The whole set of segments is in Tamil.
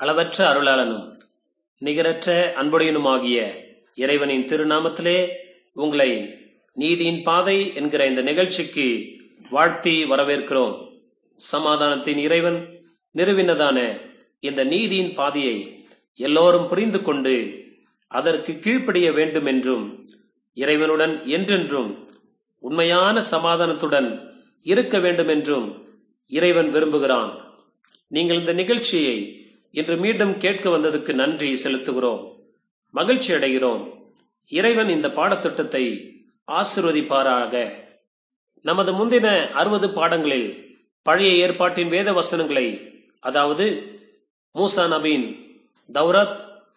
அளவற்ற அருளாளனும் நிகரற்ற அன்புடையனுமாகிய இறைவனின் திருநாமத்திலே உங்களை நீதியின் பாதை என்கிற இந்த நிகழ்ச்சிக்கு வாழ்த்தி வரவேற்கிறோம் சமாதானத்தின் இறைவன் நிறுவினதான இந்த நீதியின் பாதையை எல்லோரும் புரிந்து கொண்டு அதற்கு கீழ்ப்படிய வேண்டும் என்றும் இறைவனுடன் என்றென்றும் உண்மையான சமாதானத்துடன் இருக்க வேண்டும் என்றும் இறைவன் விரும்புகிறான் நீங்கள் இந்த நிகழ்ச்சியை இன்று மீண்டும் கேட்க வந்ததுக்கு நன்றி செலுத்துகிறோம் மகிழ்ச்சி அடைகிறோம் இறைவன் இந்த பாடத்திட்டத்தை ஆசிர்வதிப்பாராக நமது முந்தின அறுபது பாடங்களில் பழைய ஏற்பாட்டின் வேத வசனங்களை அதாவது மூசா நபீன் தௌரத்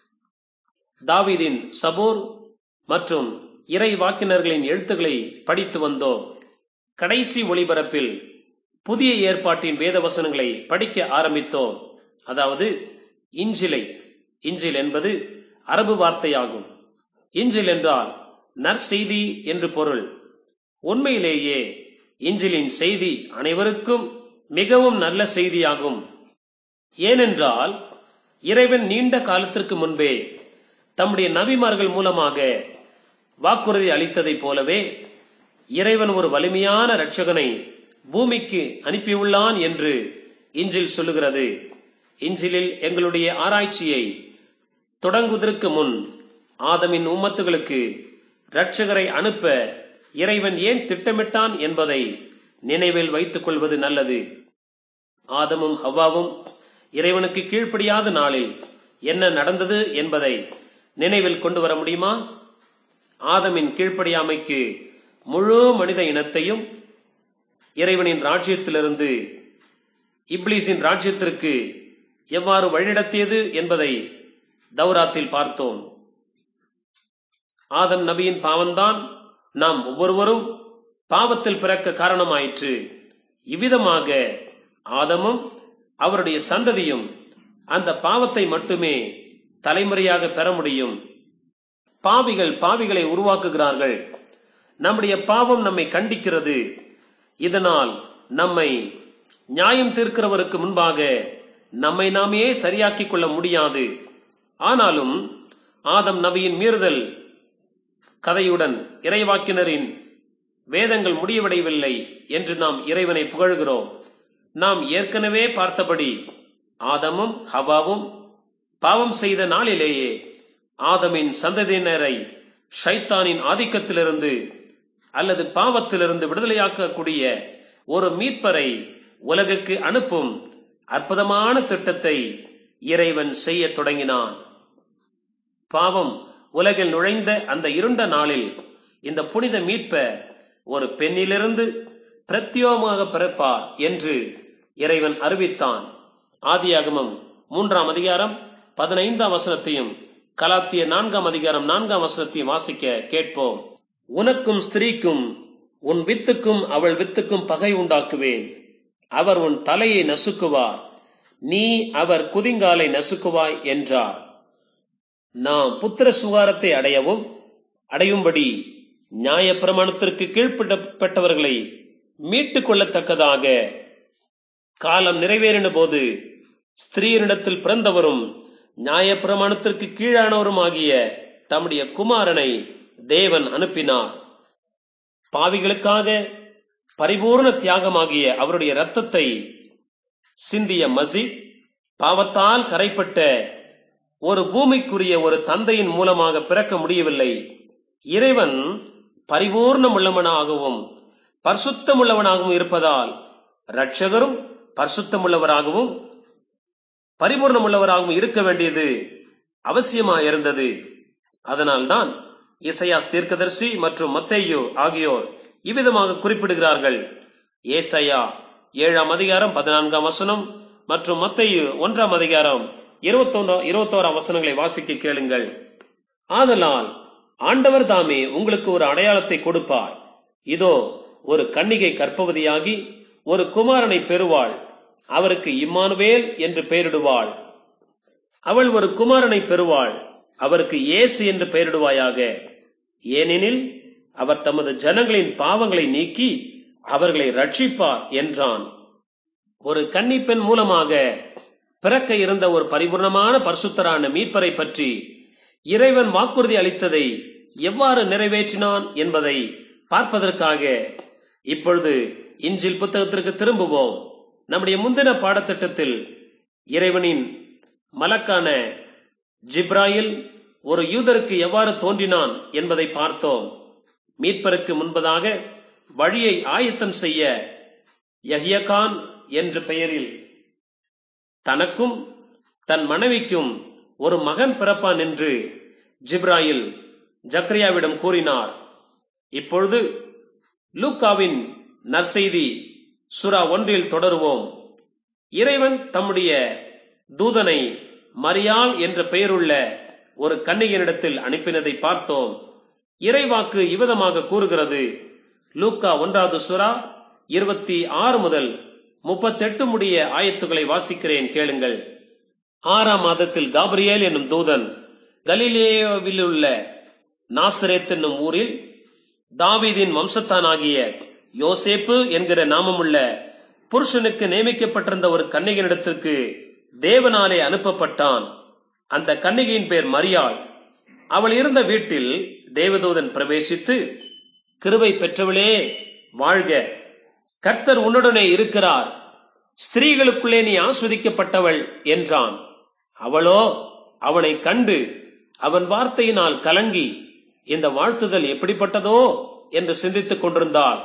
தாவீதின் சபூர் மற்றும் இறை வாக்கினர்களின் எழுத்துக்களை படித்து வந்தோம் கடைசி ஒளிபரப்பில் புதிய ஏற்பாட்டின் வேத வசனங்களை படிக்க ஆரம்பித்தோம் அதாவது இஞ்சிலை இஞ்சில் என்பது அரபு வார்த்தையாகும் இஞ்சில் என்றால் நற்செய்தி என்று பொருள் உண்மையிலேயே இஞ்சிலின் செய்தி அனைவருக்கும் மிகவும் நல்ல செய்தியாகும் ஏனென்றால் இறைவன் நீண்ட காலத்திற்கு முன்பே தம்முடைய நபிமார்கள் மூலமாக வாக்குறுதி அளித்ததைப் போலவே இறைவன் ஒரு வலிமையான இரட்சகனை பூமிக்கு அனுப்பியுள்ளான் என்று இஞ்சில் சொல்லுகிறது இஞ்சிலில் எங்களுடைய ஆராய்ச்சியை தொடங்குவதற்கு முன் ஆதமின் உம்மத்துகளுக்கு இரட்சகரை அனுப்ப இறைவன் ஏன் திட்டமிட்டான் என்பதை நினைவில் வைத்துக் கொள்வது நல்லது ஆதமும் ஹவ்வாவும் இறைவனுக்கு கீழ்ப்படியாத நாளில் என்ன நடந்தது என்பதை நினைவில் கொண்டு வர முடியுமா ஆதமின் கீழ்ப்படியாமைக்கு முழு மனித இனத்தையும் இறைவனின் ராஜ்யத்திலிருந்து இப்லீஸின் ராஜ்யத்திற்கு எவ்வாறு வழிநடத்தியது என்பதை தௌராத்தில் பார்த்தோம் ஆதம் நபியின் பாவம்தான் நாம் ஒவ்வொருவரும் பாவத்தில் பிறக்க காரணமாயிற்று இவ்விதமாக ஆதமும் அவருடைய சந்ததியும் அந்த பாவத்தை மட்டுமே தலைமுறையாக பெற முடியும் பாவிகள் பாவிகளை உருவாக்குகிறார்கள் நம்முடைய பாவம் நம்மை கண்டிக்கிறது இதனால் நம்மை நியாயம் தீர்க்கிறவருக்கு முன்பாக நம்மை நாமே சரியாக்கிக் கொள்ள முடியாது ஆனாலும் ஆதம் நபியின் மீறுதல் கதையுடன் இறைவாக்கினரின் வேதங்கள் முடிவடையவில்லை என்று நாம் இறைவனை புகழ்கிறோம் நாம் ஏற்கனவே பார்த்தபடி ஆதமும் ஹவாவும் பாவம் செய்த நாளிலேயே ஆதமின் சந்ததியினரை ஷைத்தானின் ஆதிக்கத்திலிருந்து அல்லது பாவத்திலிருந்து விடுதலையாக்கக்கூடிய ஒரு மீட்பரை உலகுக்கு அனுப்பும் அற்புதமான திட்டத்தை இறைவன் செய்ய தொடங்கினான் பாவம் உலகில் நுழைந்த அந்த இருண்ட நாளில் இந்த புனித மீட்ப ஒரு பெண்ணிலிருந்து பிரத்யோகமாக பிறப்பார் என்று இறைவன் அறிவித்தான் ஆதியாகமம் மூன்றாம் அதிகாரம் பதினைந்தாம் வசனத்தையும் கலாத்திய நான்காம் அதிகாரம் நான்காம் வசனத்தையும் வாசிக்க கேட்போம் உனக்கும் ஸ்திரீக்கும் உன் வித்துக்கும் அவள் வித்துக்கும் பகை உண்டாக்குவேன் அவர் உன் தலையை நசுக்குவார் நீ அவர் குதிங்காலை நசுக்குவாய் என்றார் நாம் புத்திர சுகாரத்தை அடையவும் அடையும்படி நியாய பிரமாணத்திற்கு கீழ்ப்பட்டவர்களை மீட்டுக் கொள்ளத்தக்கதாக காலம் நிறைவேறின போது ஸ்திரீயரிடத்தில் பிறந்தவரும் நியாய பிரமாணத்திற்கு கீழானவருமாகிய தம்முடைய குமாரனை தேவன் அனுப்பினார் பாவிகளுக்காக பரிபூர்ண தியாகமாகிய அவருடைய இரத்தத்தை சிந்திய மசி பாவத்தால் கரைப்பட்ட ஒரு பூமிக்குரிய ஒரு தந்தையின் மூலமாக பிறக்க முடியவில்லை இறைவன் பரிபூர்ணமுள்ளவனாகவும் பரிசுத்தமுள்ளவனாகவும் இருப்பதால் இரட்சகரும் பரிசுத்தமுள்ளவராகவும் பரிபூர்ணமுள்ளவராகவும் இருக்க வேண்டியது அவசியமா இருந்தது அதனால்தான் இசையாஸ் தீர்க்கதர்சி மற்றும் மத்தேயு ஆகியோர் இவ்விதமாக குறிப்பிடுகிறார்கள் ஏசையா ஏழாம் அதிகாரம் பதினான்காம் வசனம் மற்றும் மத்தையு ஒன்றாம் அதிகாரம் இருபத்தொன்றா இருபத்தோராம் வசனங்களை வாசிக்க கேளுங்கள் ஆதலால் ஆண்டவர் தாமே உங்களுக்கு ஒரு அடையாளத்தை கொடுப்பார் இதோ ஒரு கன்னிகை கற்பவதியாகி ஒரு குமாரனை பெறுவாள் அவருக்கு இம்மானுவேல் என்று பெயரிடுவாள் அவள் ஒரு குமாரனை பெறுவாள் அவருக்கு இயேசு என்று பெயரிடுவாயாக ஏனெனில் அவர் தமது ஜனங்களின் பாவங்களை நீக்கி அவர்களை ரட்சிப்பார் என்றான் ஒரு கன்னிப்பெண் மூலமாக பிறக்க இருந்த ஒரு பரிபூர்ணமான பரிசுத்தரான மீட்பரை பற்றி இறைவன் வாக்குறுதி அளித்ததை எவ்வாறு நிறைவேற்றினான் என்பதை பார்ப்பதற்காக இப்பொழுது இஞ்சில் புத்தகத்திற்கு திரும்புவோம் நம்முடைய முந்தின பாடத்திட்டத்தில் இறைவனின் மலக்கான ஜிப்ராயில் ஒரு யூதருக்கு எவ்வாறு தோன்றினான் என்பதை பார்த்தோம் மீட்பருக்கு முன்பதாக வழியை ஆயத்தம் செய்ய யஹ்யகான் என்ற பெயரில் தனக்கும் தன் மனைவிக்கும் ஒரு மகன் பிறப்பான் என்று ஜிப்ராயில் ஜக்ரியாவிடம் கூறினார் இப்பொழுது லூக்காவின் நற்செய்தி சுறா ஒன்றில் தொடருவோம் இறைவன் தம்முடைய தூதனை மரியாள் என்ற பெயருள்ள ஒரு கன்னிகனிடத்தில் அனுப்பினதை பார்த்தோம் இறைவாக்கு இவ்விதமாக கூறுகிறது லூக்கா ஒன்றாவது சுறா இருபத்தி ஆறு முதல் முப்பத்தெட்டு முடிய ஆயத்துக்களை வாசிக்கிறேன் கேளுங்கள் ஆறாம் மாதத்தில் காபிரியேல் என்னும் தூதன் கலிலேயாவில் உள்ள நாசரேத் என்னும் ஊரில் தாவீதின் வம்சத்தானாகிய யோசேப்பு என்கிற நாமமுள்ள புருஷனுக்கு நியமிக்கப்பட்டிருந்த ஒரு கன்னிகனிடத்திற்கு தேவனாலே அனுப்பப்பட்டான் அந்த கன்னிகையின் பேர் மரியாள் அவள் இருந்த வீட்டில் தேவதூதன் பிரவேசித்து கிருபை பெற்றவளே வாழ்க கர்த்தர் உன்னுடனே இருக்கிறார் ஸ்திரீகளுக்குள்ளே நீ ஆஸ்வதிக்கப்பட்டவள் என்றான் அவளோ அவனை கண்டு அவன் வார்த்தையினால் கலங்கி இந்த வாழ்த்துதல் எப்படிப்பட்டதோ என்று சிந்தித்துக் கொண்டிருந்தாள்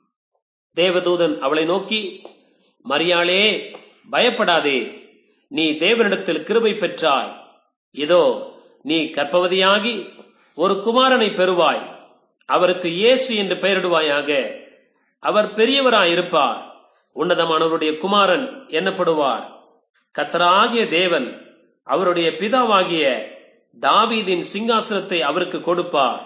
தேவதூதன் அவளை நோக்கி மரியாளே பயப்படாதே நீ தேவனிடத்தில் கிருபை பெற்றாய் இதோ நீ கர்ப்பவதியாகி ஒரு குமாரனை பெறுவாய் அவருக்கு இயேசு என்று பெயரிடுவாயாக அவர் பெரியவராயிருப்பார் உன்னதமானவருடைய குமாரன் என்னப்படுவார் கத்தராகிய தேவன் அவருடைய பிதாவாகிய தாவீதின் சிங்காசனத்தை அவருக்கு கொடுப்பார்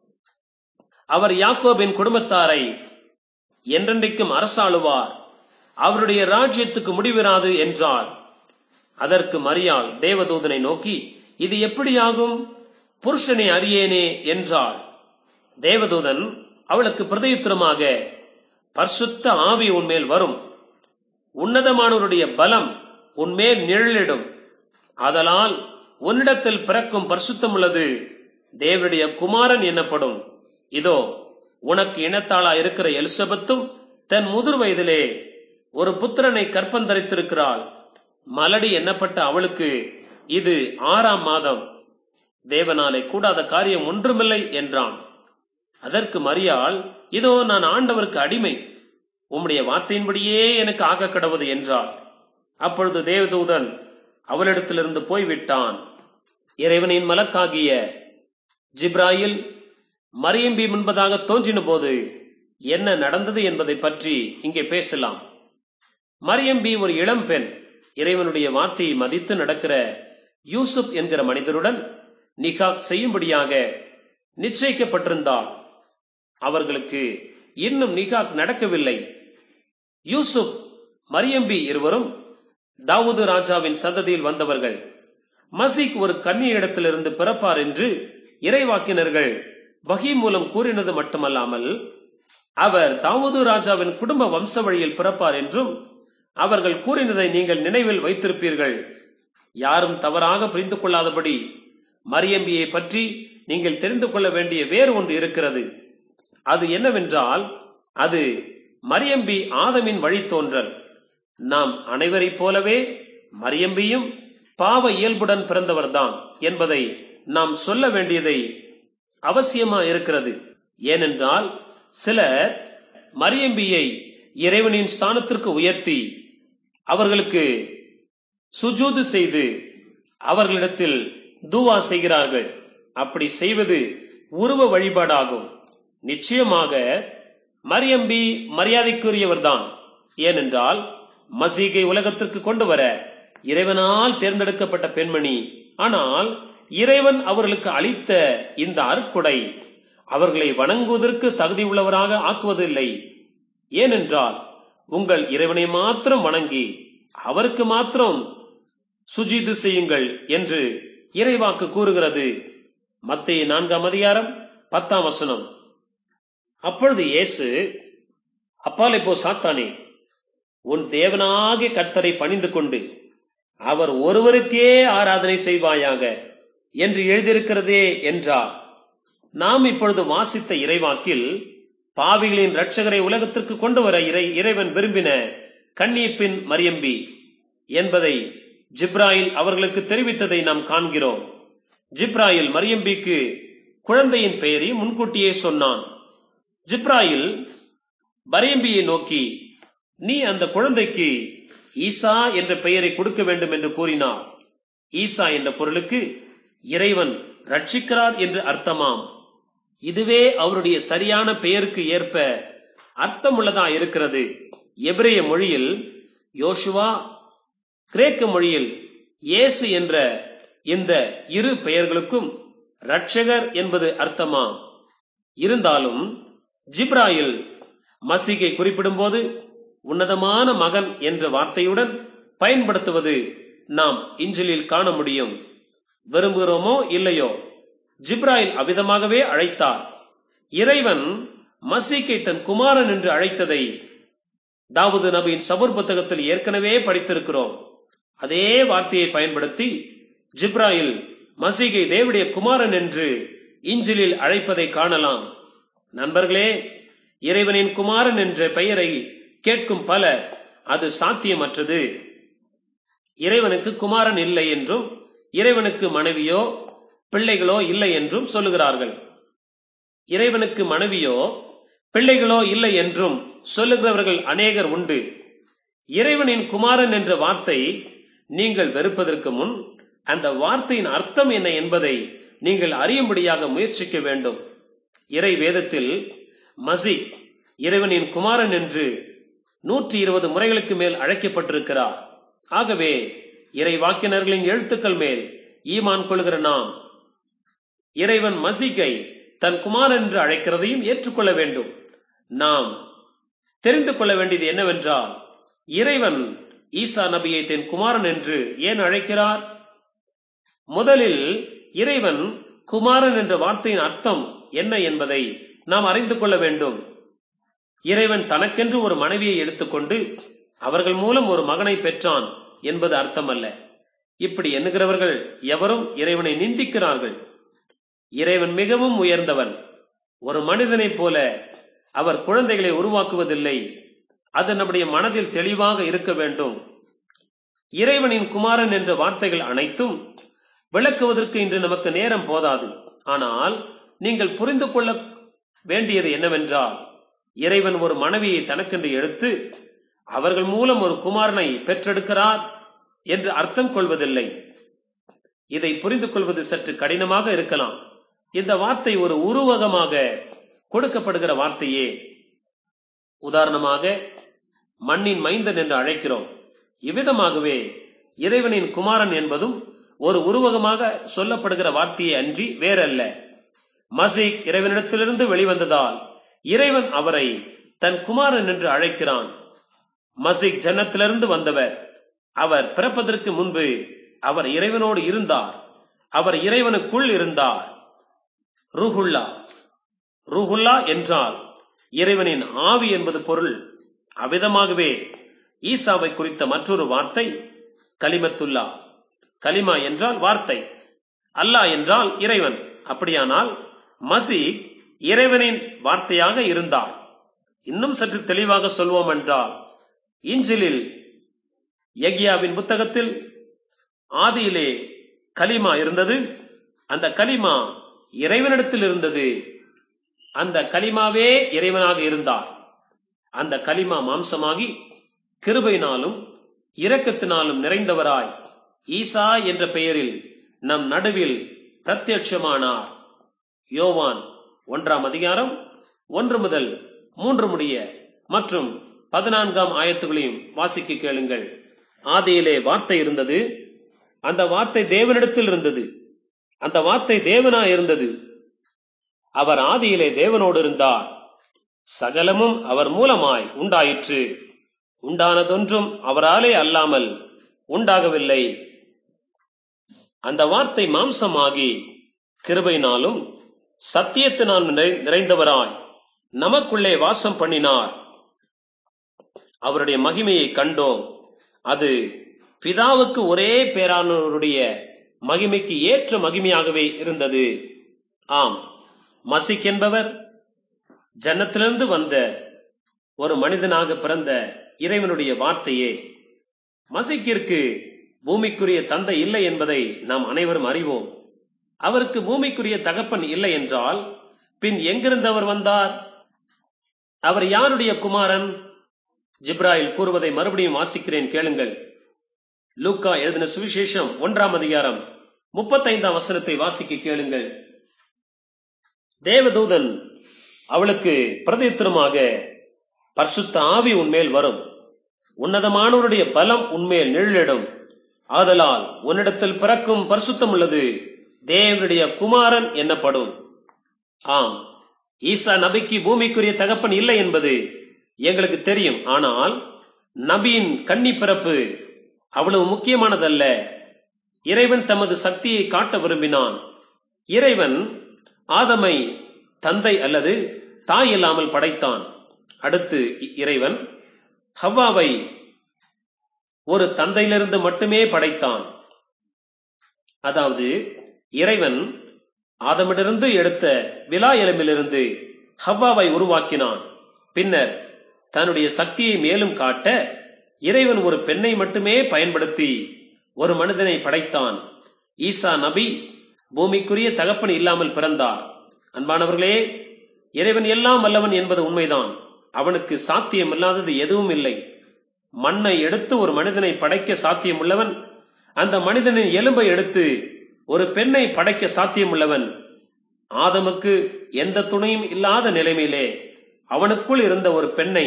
அவர் யாக்கோபின் குடும்பத்தாரை என்றென்றைக்கும் அரசாளுவார் அவருடைய ராஜ்யத்துக்கு முடிவிராது என்றார் அதற்கு மரியாள் தேவதூதனை நோக்கி இது எப்படியாகும் புருஷனை அறியேனே என்றாள் தேவதூதன் அவளுக்கு பிரதியுத்தரமாக பரிசுத்த ஆவி உன்மேல் வரும் உன்னதமானவருடைய பலம் உன்மேல் நிழலிடும் ஆதலால் உன்னிடத்தில் பிறக்கும் பரிசுத்தம் உள்ளது தேவனுடைய குமாரன் எனப்படும் இதோ உனக்கு இனத்தாளா இருக்கிற எலிசபெத்தும் தன் முதிர் வயதிலே ஒரு புத்திரனை கற்பந்தரித்திருக்கிறாள் மலடி எண்ணப்பட்ட அவளுக்கு இது ஆறாம் மாதம் தேவனாலே கூடாத காரியம் ஒன்றுமில்லை என்றான் அதற்கு மரியாள் இதோ நான் ஆண்டவருக்கு அடிமை உம்முடைய வார்த்தையின்படியே எனக்கு ஆக கடவுது என்றாள் அப்பொழுது தேவதூதன் அவளிடத்திலிருந்து போய்விட்டான் இறைவனின் மலக்காகிய ஜிப்ராயில் மரியம்பி முன்பதாக தோன்றின போது என்ன நடந்தது என்பதை பற்றி இங்கே பேசலாம் மரியம்பி ஒரு இளம் பெண் இறைவனுடைய வார்த்தையை மதித்து நடக்கிற யூசுப் என்கிற மனிதருடன் நிகாக் செய்யும்படியாக நிச்சயிக்கப்பட்டிருந்தாள் அவர்களுக்கு இன்னும் நிகாக் நடக்கவில்லை யூசுப் மரியம்பி இருவரும் தாவூது ராஜாவின் சந்ததியில் வந்தவர்கள் மசிக் ஒரு கன்னியிடத்திலிருந்து பிறப்பார் என்று இறைவாக்கினர்கள் வகி மூலம் கூறினது மட்டுமல்லாமல் அவர் தாவூது ராஜாவின் குடும்ப வம்ச வழியில் பிறப்பார் என்றும் அவர்கள் கூறினதை நீங்கள் நினைவில் வைத்திருப்பீர்கள் யாரும் தவறாக புரிந்து கொள்ளாதபடி மரியம்பியை பற்றி நீங்கள் தெரிந்து கொள்ள வேண்டிய வேறு ஒன்று இருக்கிறது அது என்னவென்றால் அது மரியம்பி ஆதமின் வழித்தோன்றல் நாம் அனைவரைப் போலவே மரியம்பியும் பாவ இயல்புடன் பிறந்தவர்தான் என்பதை நாம் சொல்ல வேண்டியதை அவசியமா இருக்கிறது ஏனென்றால் சிலர் மரியம்பியை இறைவனின் ஸ்தானத்திற்கு உயர்த்தி அவர்களுக்கு சுஜூது செய்து அவர்களிடத்தில் தூவா செய்கிறார்கள் அப்படி செய்வது உருவ வழிபாடாகும் நிச்சயமாக மரியம்பி மரியாதைக்குரியவர்தான் ஏனென்றால் மசீகை உலகத்திற்கு கொண்டு வர இறைவனால் தேர்ந்தெடுக்கப்பட்ட பெண்மணி ஆனால் இறைவன் அவர்களுக்கு அளித்த இந்த அருட்கொடை அவர்களை வணங்குவதற்கு தகுதி உள்ளவராக ஆக்குவதில்லை ஏனென்றால் உங்கள் இறைவனை மாத்திரம் வணங்கி அவருக்கு மாத்திரம் சுஜிது செய்யுங்கள் என்று இறைவாக்கு கூறுகிறது மத்திய நான்காம் அதிகாரம் பத்தாம் வசனம் அப்பொழுது இயேசு அப்பாலை போ சாத்தானே உன் தேவனாகிய கர்த்தரை பணிந்து கொண்டு அவர் ஒருவருக்கே ஆராதனை செய்வாயாக என்று எழுதியிருக்கிறதே என்றார் நாம் இப்பொழுது வாசித்த இறைவாக்கில் பாவிகளின் இரட்சகரை உலகத்திற்கு கொண்டு வர இறை இறைவன் விரும்பின கன்னியப்பின் மரியம்பி என்பதை ஜிப்ராயில் அவர்களுக்கு தெரிவித்ததை நாம் காண்கிறோம் ஜிப்ராயில் மரியம்பிக்கு குழந்தையின் பெயரை முன்கூட்டியே சொன்னான் ஜிப்ராயில் மரியம்பியை நோக்கி நீ அந்த குழந்தைக்கு ஈசா என்ற பெயரை கொடுக்க வேண்டும் என்று கூறினார் ஈசா என்ற பொருளுக்கு இறைவன் ரட்சிக்கிறார் என்று அர்த்தமாம் இதுவே அவருடைய சரியான பெயருக்கு ஏற்ப அர்த்தமுள்ளதா இருக்கிறது எபிரேய மொழியில் யோசுவா கிரேக்க மொழியில் இயேசு என்ற இந்த இரு பெயர்களுக்கும் ரட்சகர் என்பது அர்த்தமாம் இருந்தாலும் ஜிப்ராயில் மசிகை குறிப்பிடும்போது உன்னதமான மகன் என்ற வார்த்தையுடன் பயன்படுத்துவது நாம் இஞ்சிலில் காண முடியும் விரும்புகிறோமோ இல்லையோ ஜிப்ராயில் அவ்விதமாகவே அழைத்தார் இறைவன் மசீக்கை தன் குமாரன் என்று அழைத்ததை தாவூது நபியின் சபூர் புத்தகத்தில் ஏற்கனவே படித்திருக்கிறோம் அதே வார்த்தையை பயன்படுத்தி ஜிப்ராயில் மசீகை தேவடைய குமாரன் என்று இஞ்சிலில் அழைப்பதை காணலாம் நண்பர்களே இறைவனின் குமாரன் என்ற பெயரை கேட்கும் பலர் அது சாத்தியமற்றது இறைவனுக்கு குமாரன் இல்லை என்றும் இறைவனுக்கு மனைவியோ பிள்ளைகளோ இல்லை என்றும் சொல்லுகிறார்கள் இறைவனுக்கு மனைவியோ பிள்ளைகளோ இல்லை என்றும் சொல்லுகிறவர்கள் அநேகர் உண்டு இறைவனின் குமாரன் என்ற வார்த்தை நீங்கள் வெறுப்பதற்கு முன் அந்த வார்த்தையின் அர்த்தம் என்ன என்பதை நீங்கள் அறியும்படியாக முயற்சிக்க வேண்டும் இறை வேதத்தில் மசி இறைவனின் குமாரன் என்று நூற்றி இருபது முறைகளுக்கு மேல் அழைக்கப்பட்டிருக்கிறார் ஆகவே இறை வாக்கினர்களின் எழுத்துக்கள் மேல் ஈமான் கொள்கிற நாம் இறைவன் மசிகை தன் குமாரன் என்று அழைக்கிறதையும் ஏற்றுக்கொள்ள வேண்டும் நாம் தெரிந்து கொள்ள வேண்டியது என்னவென்றால் இறைவன் ஈசா நபியை தன் குமாரன் என்று ஏன் அழைக்கிறார் முதலில் இறைவன் குமாரன் என்ற வார்த்தையின் அர்த்தம் என்ன என்பதை நாம் அறிந்து கொள்ள வேண்டும் இறைவன் தனக்கென்று ஒரு மனைவியை எடுத்துக்கொண்டு அவர்கள் மூலம் ஒரு மகனை பெற்றான் என்பது அர்த்தமல்ல இப்படி எண்ணுகிறவர்கள் எவரும் இறைவனை நிந்திக்கிறார்கள் இறைவன் மிகவும் உயர்ந்தவன் ஒரு மனிதனைப் போல அவர் குழந்தைகளை உருவாக்குவதில்லை அது நம்முடைய மனதில் தெளிவாக இருக்க வேண்டும் இறைவனின் குமாரன் என்ற வார்த்தைகள் அனைத்தும் விளக்குவதற்கு இன்று நமக்கு நேரம் போதாது ஆனால் நீங்கள் புரிந்து கொள்ள வேண்டியது என்னவென்றால் இறைவன் ஒரு மனைவியை தனக்கென்று எடுத்து அவர்கள் மூலம் ஒரு குமாரனை பெற்றெடுக்கிறார் என்று அர்த்தம் கொள்வதில்லை இதை புரிந்து கொள்வது சற்று கடினமாக இருக்கலாம் இந்த வார்த்தை ஒரு உருவகமாக கொடுக்கப்படுகிற வார்த்தையே உதாரணமாக மண்ணின் மைந்தன் என்று அழைக்கிறோம் இவ்விதமாகவே இறைவனின் குமாரன் என்பதும் ஒரு உருவகமாக சொல்லப்படுகிற வார்த்தையே அன்றி வேறல்ல மசீக் இறைவனிடத்திலிருந்து வெளிவந்ததால் இறைவன் அவரை தன் குமாரன் என்று அழைக்கிறான் மசீக் ஜன்னத்திலிருந்து வந்தவர் அவர் பிறப்பதற்கு முன்பு அவர் இறைவனோடு இருந்தார் அவர் இறைவனுக்குள் இருந்தார் ரூஹுல்லா ரூஹுல்லா என்றால் இறைவனின் ஆவி என்பது பொருள் அவ்விதமாகவே ஈசாவை குறித்த மற்றொரு வார்த்தை கலிமத்துல்லா கலிமா என்றால் வார்த்தை அல்லாஹ் என்றால் இறைவன் அப்படியானால் மசி இறைவனின் வார்த்தையாக இருந்தார் இன்னும் சற்று தெளிவாக சொல்வோம் என்றால் இஞ்சிலில் யகியாவின் புத்தகத்தில் ஆதியிலே கலிமா இருந்தது அந்த கலிமா இறைவனிடத்தில் இருந்தது அந்த கலிமாவே இறைவனாக இருந்தார் அந்த கலிமா மாம்சமாகி கிருபையினாலும் இரக்கத்தினாலும் நிறைந்தவராய் ஈசா என்ற பெயரில் நம் நடுவில் பிரத்யட்சமானார் யோவான் ஒன்றாம் அதிகாரம் ஒன்று முதல் மூன்று முடிய மற்றும் பதினான்காம் ஆயத்துகளையும் வாசிக்க கேளுங்கள் ஆதியிலே வார்த்தை இருந்தது அந்த வார்த்தை தேவனிடத்தில் இருந்தது அந்த வார்த்தை தேவனா இருந்தது அவர் ஆதியிலே தேவனோடு இருந்தார் சகலமும் அவர் மூலமாய் உண்டாயிற்று உண்டானதொன்றும் அவராலே அல்லாமல் உண்டாகவில்லை அந்த வார்த்தை மாம்சமாகி கிருபையினாலும் சத்தியத்தினால் நிறை- நிறைந்தவராய் நமக்குள்ளே வாசம் பண்ணினார் அவருடைய மகிமையை கண்டோம் அது பிதாவுக்கு ஒரே பேரானவருடைய மகிமைக்கு ஏற்ற மகிமையாகவே இருந்தது ஆம் மசிக் என்பவர் ஜன்னத்திலிருந்து வந்த ஒரு மனிதனாக பிறந்த இறைவனுடைய வார்த்தையே மசிக்கிற்கு பூமிக்குரிய தந்தை இல்லை என்பதை நாம் அனைவரும் அறிவோம் அவருக்கு பூமிக்குரிய தகப்பன் இல்லை என்றால் பின் எங்கிருந்து அவர் வந்தார் அவர் யாருடைய குமாரன் ஜிப்ராயில் கூறுவதை மறுபடியும் வாசிக்கிறேன் கேளுங்கள் லூக்கா எழுதின சுவிசேஷம் ஒன்றாம் அதிகாரம் முப்பத்தைந்தாம் வசனத்தை வாசிக்க கேளுங்கள் தேவதூதன் அவளுக்கு பிரதித்திரமாக பரிசுத்த ஆவி உன்மேல் வரும் உன்னதமானவருடைய பலம் உன்மேல் நிழலிடும் ஆதலால் உன்னிடத்தில் பிறக்கும் பரிசுத்தம் உள்ளது தேவனுடைய குமாரன் என்னப்படும் ஆம் ஈசா நபிக்கு பூமிக்குரிய தகப்பன் இல்லை என்பது எங்களுக்கு தெரியும் ஆனால் நபியின் கன்னி பிறப்பு அவ்வளவு முக்கியமானதல்ல இறைவன் தமது சக்தியை காட்ட விரும்பினான் இறைவன் ஆதமை தந்தை அல்லது தாய் இல்லாமல் படைத்தான் அடுத்து இறைவன் ஹவ்வாவை ஒரு தந்தையிலிருந்து மட்டுமே படைத்தான் அதாவது இறைவன் ஆதமிலிருந்து எடுத்த விலா எலும்பிலிருந்து ஹவ்வாவை உருவாக்கினான் பின்னர் தன்னுடைய சக்தியை மேலும் காட்ட இறைவன் ஒரு பெண்ணை மட்டுமே பயன்படுத்தி ஒரு மனிதனை படைத்தான் ஈசா நபி பூமிக்குரிய தகப்பன் இல்லாமல் பிறந்தார் அன்பானவர்களே இறைவன் எல்லாம் வல்லவன் என்பது உண்மைதான் அவனுக்கு சாத்தியம் இல்லாதது எதுவும் இல்லை மண்ணை எடுத்து ஒரு மனிதனை படைக்க சாத்தியம் உள்ளவன் அந்த மனிதனின் எலும்பை எடுத்து ஒரு பெண்ணை படைக்க சாத்தியம் உள்ளவன் ஆதமுக்கு எந்த துணையும் இல்லாத நிலைமையிலே அவனுக்குள் இருந்த ஒரு பெண்ணை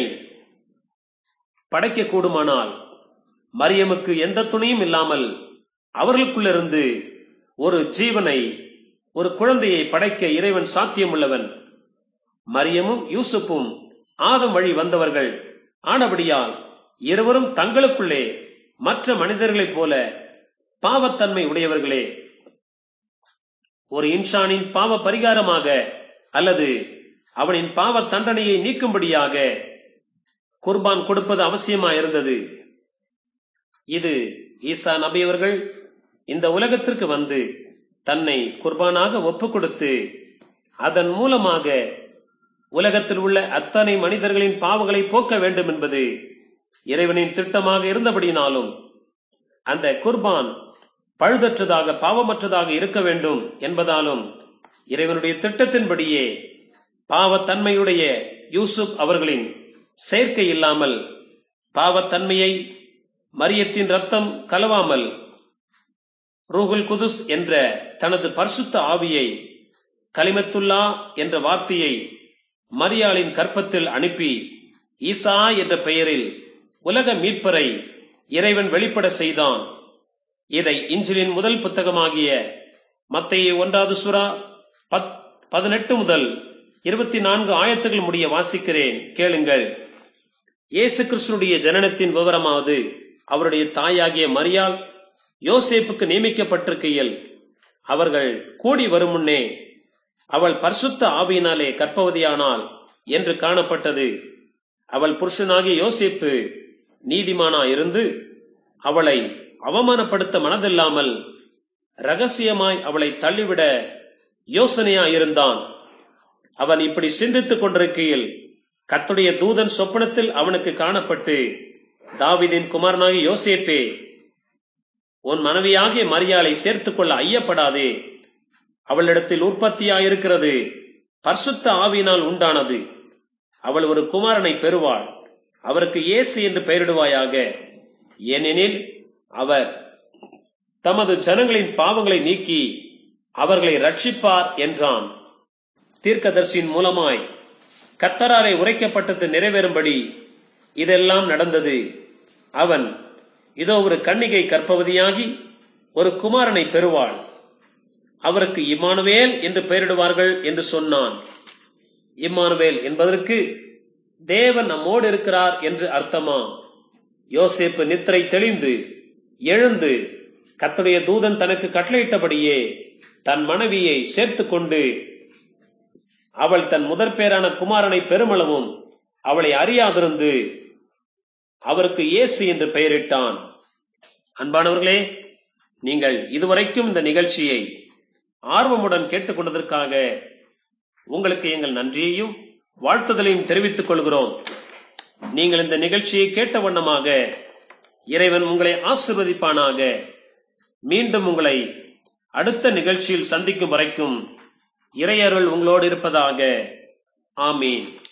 படைக்க கூடுமானால் மரியமுக்கு எந்த துணையும் இல்லாமல் அவர்களுக்குள்ளிருந்து ஒரு ஜீவனை ஒரு குழந்தையை படைக்க இறைவன் சாத்தியம் உள்ளவன் மரியமும் யூசுப்பும் ஆதம் வழி வந்தவர்கள் ஆனபடியால் இருவரும் தங்களுக்குள்ளே மற்ற மனிதர்களைப் போல பாவத்தன்மை உடையவர்களே ஒரு இன்சானின் பாவ பரிகாரமாக அல்லது அவனின் பாவ தண்டனையை நீக்கும்படியாக குர்பான் கொடுப்பது அவசியமா இருந்தது இது ஈசா நபி அவர்கள் இந்த உலகத்திற்கு வந்து தன்னை குர்பானாக ஒப்பு கொடுத்து அதன் மூலமாக உலகத்தில் உள்ள அத்தனை மனிதர்களின் பாவங்களை போக்க வேண்டும் என்பது இறைவனின் திட்டமாக இருந்தபடினாலும் அந்த குர்பான் பழுதற்றதாக பாவமற்றதாக இருக்க வேண்டும் என்பதாலும் இறைவனுடைய திட்டத்தின்படியே பாவத்தன்மையுடைய யூசுப் அவர்களின் சேர்க்கை இல்லாமல் பாவத்தன்மையை மரியத்தின் ரத்தம் கலவாமல் ரூகுல் குதுஸ் என்ற தனது பரிசுத்த ஆவியை கலிமத்துல்லா என்ற வார்த்தையை மரியாளின் கற்பத்தில் அனுப்பி ஈசா என்ற பெயரில் உலக மீட்பரை இறைவன் வெளிப்பட செய்தான் இதை இஞ்சிலின் முதல் புத்தகமாகிய மத்தைய ஒன்றாவது சுறா பத் பதினெட்டு முதல் இருபத்தி நான்கு ஆயத்துகள் முடிய வாசிக்கிறேன் கேளுங்கள் இயேசு கிறிஸ்துடைய ஜனனத்தின் விவரமாவது அவருடைய தாயாகிய மரியாள் யோசேப்புக்கு நியமிக்கப்பட்டிருக்கையில் அவர்கள் கூடி வரும் முன்னே அவள் பரிசுத்த ஆவியினாலே கற்பவதியானாள் என்று காணப்பட்டது அவள் புருஷனாகிய யோசேப்பு நீதிமானா இருந்து அவளை அவமானப்படுத்த மனதில்லாமல் ரகசியமாய் அவளை தள்ளிவிட யோசனையா இருந்தான் அவன் இப்படி சிந்தித்துக் கொண்டிருக்கையில் கத்துடைய தூதன் சொப்பனத்தில் அவனுக்கு காணப்பட்டு தாவிதின் குமாரனாகி யோசேப்பே உன் மனைவியாகிய மரியாளை சேர்த்துக் கொள்ள ஐயப்படாதே அவளிடத்தில் உற்பத்தியாயிருக்கிறது பரிசுத்த ஆவியினால் உண்டானது அவள் ஒரு குமாரனை பெறுவாள் அவருக்கு இயேசு என்று பெயரிடுவாயாக ஏனெனில் அவர் தமது ஜனங்களின் பாவங்களை நீக்கி அவர்களை ரட்சிப்பார் என்றான் தீர்க்கதர்சியின் மூலமாய் கத்தராரை உரைக்கப்பட்டது நிறைவேறும்படி இதெல்லாம் நடந்தது அவன் இதோ ஒரு கன்னிகை கற்பவதியாகி ஒரு குமாரனை பெறுவாள் அவருக்கு இம்மானுவேல் என்று பெயரிடுவார்கள் என்று சொன்னான் இம்மானுவேல் என்பதற்கு தேவன் நம்மோடு இருக்கிறார் என்று அர்த்தமா யோசேப்பு நித்திரை தெளிந்து எழுந்து கத்துடைய தூதன் தனக்கு கட்டளையிட்டபடியே தன் மனைவியை சேர்த்து கொண்டு அவள் தன் முதற் பேரான குமாரனை பெருமளவும் அவளை அறியாதிருந்து அவருக்கு இயேசு என்று பெயரிட்டான் அன்பானவர்களே நீங்கள் இதுவரைக்கும் இந்த நிகழ்ச்சியை ஆர்வமுடன் கேட்டுக்கொண்டதற்காக உங்களுக்கு எங்கள் நன்றியையும் வாழ்த்துதலையும் தெரிவித்துக் கொள்கிறோம் நீங்கள் இந்த நிகழ்ச்சியை கேட்ட வண்ணமாக இறைவன் உங்களை ஆசிர்வதிப்பானாக மீண்டும் உங்களை அடுத்த நிகழ்ச்சியில் சந்திக்கும் வரைக்கும் இறையருள் உங்களோடு இருப்பதாக ஆமீன்